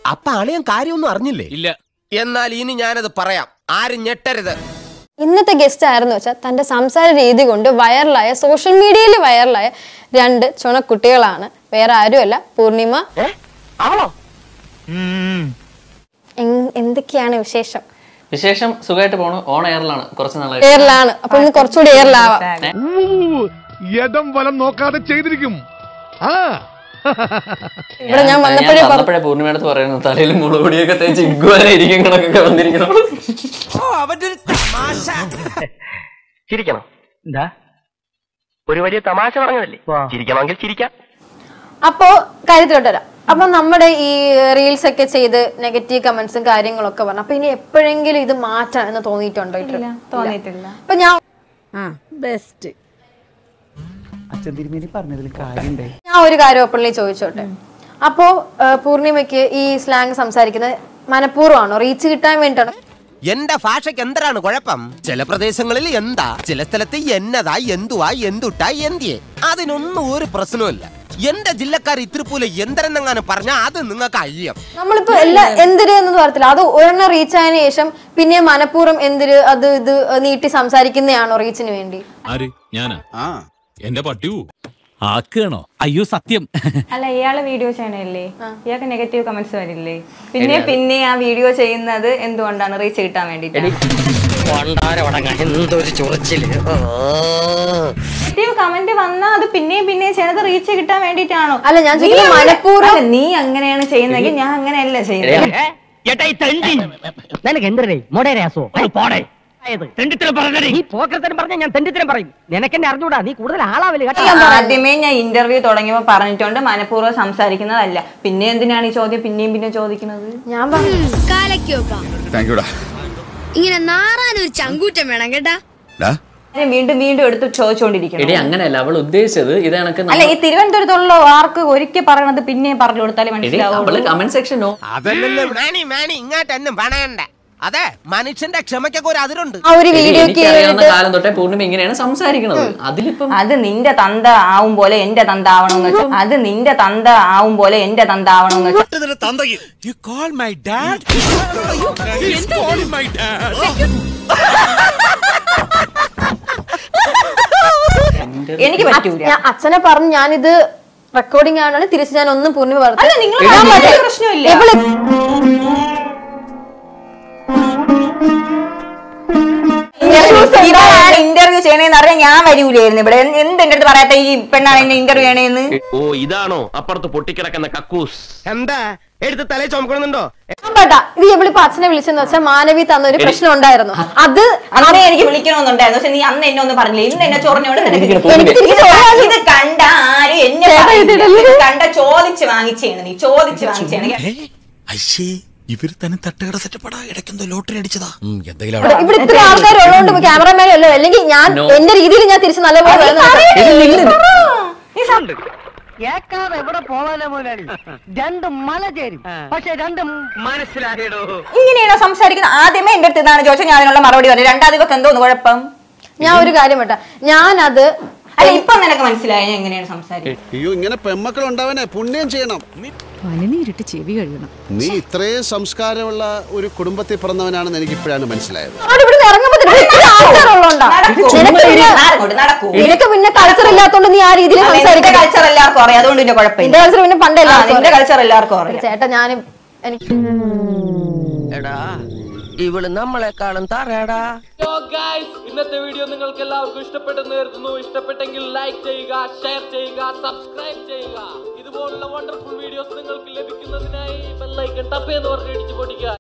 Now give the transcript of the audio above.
അപ്പൊ അളിയൻ കാര്യമൊന്നും അറിഞ്ഞില്ലേ ഇല്ല എന്നാൽ ഇനി ഞാനത് പറയാം ആരും ഞെട്ടരുത് ഇന്നത്തെ ഗസ്റ്റ് ആയിരുന്നു വെച്ചാൽ തന്റെ സംസാര രീതി കൊണ്ട് വൈറലായ സോഷ്യൽ മീഡിയയിൽ വൈറലായ രണ്ട് ചുണക്കുട്ടികളാണ് വേറെ ആരുമല്ല പൂർണിമ എങ്- എന്തൊക്കെയാണ് വിശേഷം വിശേഷം സുഖമായിട്ട് പോണു ഓൺ എയറിലാണ് കുറച്ച് നാളായിട്ട് എയറിലാണ് അപ്പൊ ഇന്ന് കുറച്ചുകൂടി എയറിലാവാം യഥം വലം നോക്കാതെ ചെയ്തിരിക്കും ആ ഇവിടെ ഞാൻ വന്നപ്പോഴേ പറഞ്ഞു വന്നപ്പോഴേ പൂർണ്ണിമയുടെ അടുത്ത് പറയുന്നു തലയിൽ മുളകുപൊടിയൊക്കെ തേച്ച് ഇഗ്വാനെ ഇരിക്കും കണക്കൊക്കെ വന്നിരിക്കണം ചിരിക്കണം എന്താ ഒരു വലിയ തമാശ പറഞ്ഞതല്ലേ ചിരിക്കണമെങ്കിൽ ചിരിക്കാം അപ്പോ കാര്യത്തിലോട്ട് വരാം അപ്പൊ നമ്മുടെ ഈ റീൽസ് ഒക്കെ ചെയ്ത് നെഗറ്റീവ് കമന്റ്സും കാര്യങ്ങളൊക്കെ പറഞ്ഞു അപ്പൊ ഇനി എപ്പോഴെങ്കിലും ഇത് മാറ്റാൻ എന്ന് തോന്നിയിട്ടുണ്ടോ ഇട്ട്? തോന്നിയിട്ടില്ല അപ്പൊ ഞാൻ ബെസ്റ്റ് അച്ഛൻ തിരുമേനി പറഞ്ഞതിൽ കാര്യണ്ടേ ഞാൻ ഒരു കാര്യം ഓപ്പൺലി ചോദിച്ചോട്ടെ അപ്പോ ആ, പൂർണിമയ്ക്ക് ഈ സ്ലാങ് സംസാരിക്കുന്നത് മനഃപൂർവ്വമാണോ റീച്ച് കിട്ടാൻ വേണ്ടിയിട്ടാണോ എന്റെ ഭാഷയ്ക്ക് എന്തരാണ് കുഴപ്പം ചില പ്രദേശങ്ങളിൽ എന്താ ചില സ്ഥലത്ത് എന്നതാ എന്തുവാ എന്തുട്ടാ എന്തിയെ അതിനൊന്നും ഒരു പ്രശ്നവുമില്ല എന്റെ ജില്ലക്കാർ ഇത്തിരിപ്പോലെ എന്തരെന്നെങ്ങാനും പറഞ്ഞാ അത് നിങ്ങൾക്ക് അയ്യം നമ്മളിപ്പോ എല്ലാ എന്തിര് എന്ന് പറയത്തില്ല അത് ഒരെണ്ണം റീച്ച് ആയതിനു ശേഷം പിന്നെ മനഃപൂർവ്വം എന്തിര് അത് ഇത് നീട്ടി സംസാരിക്കുന്നതാണോ റീച്ചിന് വേണ്ടി ആര് ഞാനാ എന്റെ പട്ടിയു ആക്കണോ അയ്യോ സത്യം അല്ല ഇയാള് വീഡിയോ ചെയ്യണല്ലേ ഇയാൾക്ക് നെഗറ്റീവ് കമന്റ്സ് വരില്ലേ പിന്നെ പിന്നെ ആ വീഡിയോ ചെയ്യുന്നത് എന്തുകൊണ്ടാണ് റീച്ച് കിട്ടാൻ വേണ്ടിട്ട് എന്തൊരു ചൊറിച്ചില് നെഗറ്റീവ് കമന്റ് വന്നാൽ അത് പിന്നെയും പിന്നെയും ചെയ്യണത് റീച്ച് കിട്ടാൻ വേണ്ടിട്ടാണോ അല്ല, ഞാൻ ചോദിക്കുന്നത് മനഃപൂർവ്വം- നീ അങ്ങനെയാണ് ചെയ്യുന്നതെങ്കിൽ ഞാൻ അങ്ങനെയല്ല ചെയ്യുന്നത് നിനക്ക് എന്തരേ മൊടേരാസോ പോടേ നീ പോക്കരത്തരം പറഞ്ഞ ഞാൻ തെണ്ടിത്തരം പറയും നിനക്കെന്നെ അറിഞ്ഞൂടാ നീ കൂടുതൽ ആളാവില്ല കേട്ടോ ആദ്യമേ ഞാൻ ഇന്റർവ്യൂ തുടങ്ങിയപ്പോ പറഞ്ഞിട്ടുണ്ട് മനഃപൂർവ്വം സംസാരിക്കുന്നതല്ല പിന്നെ എന്തിനാണ് ഈ ചോദ്യം പിന്നെയും പിന്നെ ചോദിക്കുന്നത് ഞാൻ പറഞ്ഞു കാലയ്ക്കോപ്പാ ഇങ്ങനെ നാറാനൊരു ചങ്കൂറ്റം വേണം കേട്ടാ ഞാൻ വീണ്ടും വീണ്ടും എടുത്ത് ചോദിച്ചുകൊണ്ടിരിക്കണം എടി അങ്ങനെയല്ല അവൾ ഉദ്ദേശിച്ചത് ഇത് കണക്ക് അല്ല ഈ തിരുവനന്തപുരത്തുള്ള ആർക്ക് ഒരിക്കൽ പറയണത് പിന്നെ പറഞ്ഞു കൊടുത്താലേ എടി മനസ്സിലാവുള്ളൂ അവള് കമന്റ് സെക്ഷനോ അതല്ലല്ലോ മാണി മാണി ഇങ്ങോട്ടെന്നും പണയണ്ട അതെ മനുഷ്യന്റെ ക്ഷമയ്ക്കൊക്കെ ഒരു അതിരുണ്ട് ആ ഒരു വീഡിയോക്ക് എനിക്കറിയാവുന്ന കാലം തൊട്ടേ പൂർണ്ണിമ ഇങ്ങനെയാണ് സംസാരിക്കുന്നത് അതിലിപ്പം അത് നിന്റെ തന്ത ആവും പോലെ എന്റെ തന്ത ആവണമെന്ന് വെച്ചു അത് നിന്റെ തന്ത ആവും പോലെ എന്റെ തന്ത ആവണമെന്ന് വെച്ചു you call my dad my dad എനിക്ക് പറ്റൂല ഞാൻ അച്ഛനെ പറഞ്ഞു ഞാനിത് റെക്കോർഡിംഗ് ആണ് തിരിച്ച് ഞാൻ ഒന്നും പൂർണ്ണിമ പറഞ്ഞു അല്ല നിങ്ങൾ ഞാൻ പറഞ്ഞ മറ്റേ- പ്രശ്നമില്ല ഇവള് ഇന്റർവ്യൂ ചെയ്യണേന്ന് അറിയാൻ ഞാൻ വരൂലായിരുന്നു ഇവിടെ എന്ത് എന്റെ അടുത്ത് പറയാത്ത ഈ പെണ്ണാണ് എന്നെ ഇന്റർവ്യൂ ചെയ്യണേന്ന് ഓ ഇതാണോ അപ്പുറത്ത് പൊട്ടിക്കിടക്കുന്ന കക്കൂസ് എന്താ എടുത്ത് തലേ ചുമക്കണമെന്നുണ്ടോ ഞാൻ പറയട്ടാ ഇത് ഇവളിപ്പോ അച്ഛനെ വിളിച്ചെന്ന് വെച്ചാൽ മാനവി തന്ന ഒരു പ്രശ്നം ഉണ്ടായിരുന്നു അത് അന്നേ എനിക്ക് വിളിക്കണമെന്നുണ്ടായിരുന്നു പക്ഷെ നീ അന്ന് എന്നെ ഒന്നും പറഞ്ഞില്ല ഇന്ന് എന്നെ ചൊറിഞ്ഞോട് നിനക്ക് എനിക്കിങ്ങനെ പൂർണ്ണിമ- ഇത് കണ്ട- ഇത് കണ്ട ആരും എന്നെ പറയില്ല. ഇത് കണ്ട ചോദിച്ച് വാങ്ങിച്ചാണ് നീ ചോദിച്ച് വാങ്ങിച്ചാണ് അയ്യേ ഇവര് തന്നെ തട്ടുകട സെറ്റപ്പടാ ഇടയ്ക്കെന്തോ ലോട്ടറി അടിച്ചതാ എന്തെങ്കിലും ഇവിടെ ഇവിടെ ഇത്ര ആൾക്കാർ ഉള്ളതുകൊണ്ട് ക്യാമറമാനും അല്ലോ അല്ലെങ്കിൽ ഞാൻ No. എന്റെ രീതിയിൽ ഞാൻ തിരിച്ച് നല്ലപോലെ വരുന്നുണ്ട്. കേക്കാതെ എവിടെ പോവാനാ മുതലാളി രണ്ട് മല ചേരും പക്ഷെ രണ്ടും മനസ്സിലായടോ ഇങ്ങനെയാണോ സംസാരിക്കുന്നത് ആദ്യമേ എന്റെ അടുത്ത് ഇതാണ് ചോദിച്ചാൽ ഞാൻ അതിനുള്ള മറുപടി പറഞ്ഞു രണ്ടാം ദിവസം എന്തോന്ന് കുഴപ്പം ഞാൻ ഒരു കാര്യം പറ്റാ ഞാനത് അല്ല ഇപ്പൊ നിനക്ക് മനസ്സിലായ ഞാൻ എങ്ങനെയാണ് സംസാരിക്കുന്നത് അയ്യോ ഇങ്ങനെ പെമ്മക്കൾ ഉണ്ടാവനെ പുണ്യം ചെയ്യണം പനിനീരിട്ട് ചെവി കഴുകണം നീ ഇത്രയും സംസ്കാരമുള്ള ഒരു കുടുംബത്തിൽ പിറന്നവനാണെന്ന് എനിക്ക് ഇപ്പോഴാണ് മനസ്സിലായത് അവിടെ ഇവിടുന്ന് ഇറങ്ങുമ്പോ തന്നെ ഇവിടെ ഇത്ര ആൾക്കാരുള്ളതുകൊണ്ടാ. നടക്കൂ. നിനക്ക് പിന്നെ- നടക്കൂ, നടക്കൂ. നിനക്ക് പിന്നെ കൾച്ചർ ഇല്ലാത്തോണ്ട് നീ ആ രീതിയിൽ അല്ല, നിന്റെ സംസാരിക്കും കൾച്ചർ എല്ലാവർക്കും അറിയാം അതുകൊണ്ട് പിന്നെ കുഴപ്പമില്ല നിന്റെ കൾച്ചർ പിന്നെ പണ്ടേ ആ, എല്ലാവർക്കും നിന്റെ അറിയാം. കൾച്ചർ എല്ലാവർക്കും അറിയാം ചേട്ടാ ഞാനും എനിക്ക് എടാ ഇവള് നമ്മളെക്കാളും തറയടാ ഇന്നത്തെ വീഡിയോ നിങ്ങൾക്ക് എല്ലാവർക്കും ഇഷ്ടപ്പെട്ടെന്ന് കരുതുന്നു ഇഷ്ടപ്പെട്ടെങ്കിൽ ലൈക്ക് ചെയ്യുക ഷെയർ ചെയ്യുക സബ്സ്ക്രൈബ് ചെയ്യുക ഇതുപോലുള്ള വണ്ടർഫുൾ വീഡിയോസ് നിങ്ങൾക്ക് ലഭിക്കുന്നതിനായി ബെല്ലൈക്കൺ ടപ്പ് എന്ന് പറഞ്ഞ് ഇടിച്ചു പൊടിക്കുക